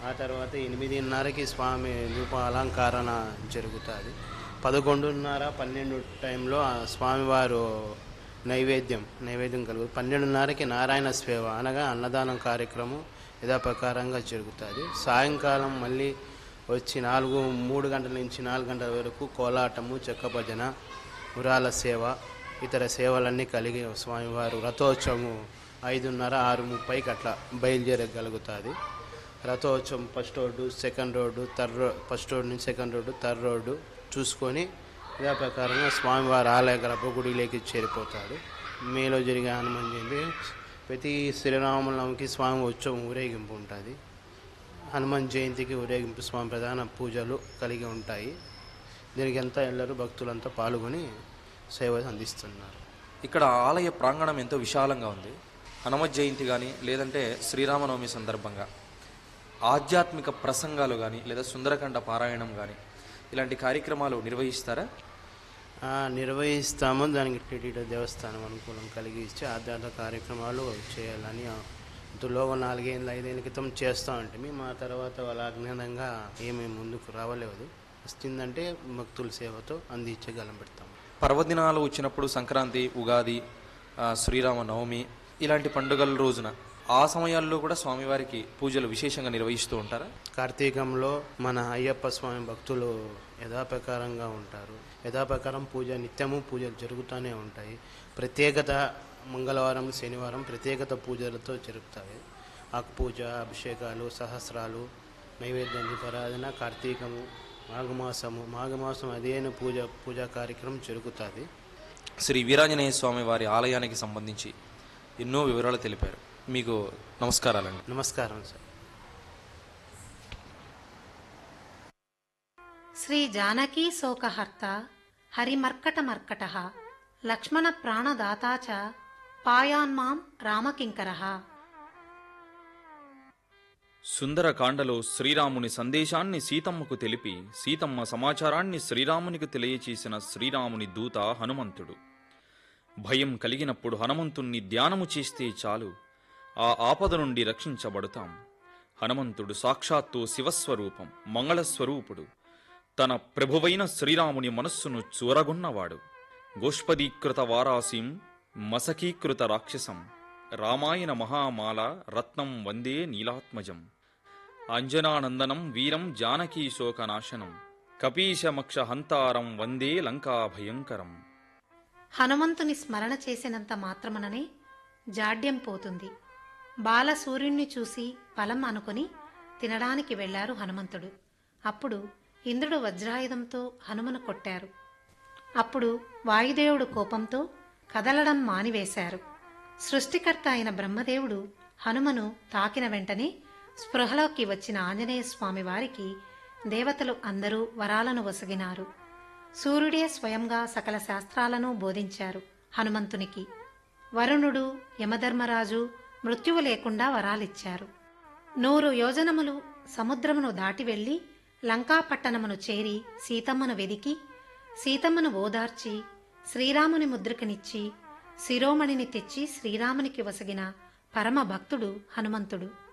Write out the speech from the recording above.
ఆ తర్వాత ఎనిమిదిన్నరకి స్వామి రూప అలంకరణ జరుగుతుంది పదకొండున్నర పన్నెండు టైంలో ఆ స్వామివారు నైవేద్యం నైవేద్యం కలుగు పన్నెండున్నరకి నారాయణ సేవ అనగా అన్నదానం కార్యక్రమం యథాప్రకారంగా జరుగుతుంది సాయంకాలం మళ్ళీ వచ్చి నాలుగు మూడు గంటల నుంచి నాలుగు గంటల వరకు కోలాటము చెక్క భజన మురాల సేవ ఇతర సేవలన్నీ కలిగి స్వామివారు రథోత్సవము ఐదున్నర ఆరు ముప్పైకి అట్లా బయలుదేరగలుగుతుంది రథోత్సవం first road second road third రో ఫస్ట్ రోడ్ నుంచి సెకండ్ రోడ్డు థర్డ్ రోడ్డు చూసుకొని ఇదే ప్రకారంగా స్వామివారి ఆలయ గర్భగుడిలోకి చేరిపోతాడు మేలో జరిగే హనుమాన్ జయంతి ప్రతి శ్రీరామనవమికి స్వామి ఉత్సవం ఊరేగింపు ఉంటుంది హనుమాన్ జయంతికి ఊరేగింపు స్వామి ప్రధాన పూజలు కలిగి ఉంటాయి దీనికి అంతా ಎಲ್ಲರೂ భక్తులంతా పాల్గొని సేవ అందిస్తున్నారు ఇక్కడ ఆలయ ప్రాంగణం ఎంతో విశాలంగా ఉంది హనుమత్ జయంతి కానీ లేదంటే శ్రీరామనవమి సందర్భంగా ఆధ్యాత్మిక ప్రసంగాలు కానీ లేదా సుందరకాండ పారాయణం కానీ ఇలాంటి కార్యక్రమాలు నిర్వహిస్తారా ఆ, నిర్వహిస్తాము దానికి టీటీడీ దేవస్థానం అనుకూలం కలిగి ఇచ్చి ఆధ్యాత్మిక కార్యక్రమాలు చేయాలని ఇంతలో నాలుగేళ్ళ ఐదేళ్ళ క్రితం చేస్తూ ఉంటే మా తర్వాత వాళ్ళ అజ్ఞానంగా ఏమీ ముందుకు రావలేదు వస్తుందంటే భక్తుల సేవతో అందించగలం పెడతాము పర్వదినాలు వచ్చినప్పుడు సంక్రాంతి ఉగాది ఆ, శ్రీరామ నవమి ఇలాంటి పండుగల రోజున ఆ సమయాల్లో కూడా స్వామివారికి పూజలు విశేషంగా నిర్వహిస్తూ ఉంటారా కార్తీకంలో మన అయ్యప్ప స్వామి భక్తులు యథాప్రకారంగా ఉంటారు యథాప్రకారం పూజ నిత్యము పూజలు జరుగుతూనే ఉంటాయి ప్రత్యేకత మంగళవారం శనివారం ప్రత్యేకత పూజలతో జరుగుతాయి ఆకు పూజ అభిషేకాలు సహస్రాలు నైవేద్యం దీపారాధన కార్తీకము మాఘమాసము మాఘమాసం అదేను పూజ పూజా కార్యక్రమం జరుగుతుంది శ్రీ వీరాంజనేయ స్వామి వారి ఆలయానికి సంబంధించి ఎన్నో వివరాలు తెలిపారు మీకు నమస్కారాలండి నమస్కారం సార్ శ్రీ జానకీ శోకహర్త హరిమర్కటమర్కట లక్ష్మణ ప్రాణదాతా చ పాయాన్మాం రామకింకర సుందరకాండలో శ్రీరాముని సందేశాన్ని సీతమ్మకు తెలిపి సీతమ్మ సమాచారాన్ని శ్రీరామునికి తెలియచేసిన శ్రీరాముని దూత హనుమంతుడు భయం కలిగినప్పుడు హనుమంతుణ్ణి ధ్యానము చేస్తే చాలు ఆ ఆపద నుండి రక్షించబడతాం హనుమంతుడు సాక్షాత్తు శివస్వరూపం మంగళస్వరూపుడు తన ప్రభువైన శ్రీరాముని మనస్సును చూరగొన్నవాడు గోష్పదీకృత వారాసిం మసకీకృత రాక్షసం రామాయణ మహామాల రత్నం వందే నీలాత్మజం అంజనానందనం వీరం జానకీ శోకనాశనం కపీశమక్ష హంతారం వందే లంకా భయంకరం హనుమంతుని స్మరణ చేసినంత మాత్రముననే జాడ్యం పోతుంది బాల సూర్యుణ్ణి చూసి ఫలం అనుకుని తినడానికి వెళ్లారు హనుమంతుడు అప్పుడు ఇంద్రుడు వజ్రాయుధంతో హనుమను కొట్టారు అప్పుడు వాయుదేవుడు కోపంతో కదలడం మానివేశారు సృష్టికర్త అయిన బ్రహ్మదేవుడు హనుమను తాకిన వెంటనే స్పృహలోకి వచ్చిన ఆంజనేయ స్వామి వారికి దేవతలు అందరూ వరాలను వసగినారు సూర్యుడే స్వయంగా సకల శాస్త్రాలను బోధించారు హనుమంతునికి వరుణుడు యమధర్మరాజు మృత్యువు లేకుండా వరాలిచ్చారు నూరు యోజనములు సముద్రమును దాటి వెళ్లి లంకాపట్టణమును చేరి సీతమ్మను వెదికి సీతమ్మను ఓదార్చి శ్రీరాముని ముద్రికనిచ్చి శిరోమణిని తెచ్చి శ్రీరామునికి వసగిన పరమ భక్తుడు హనుమంతుడు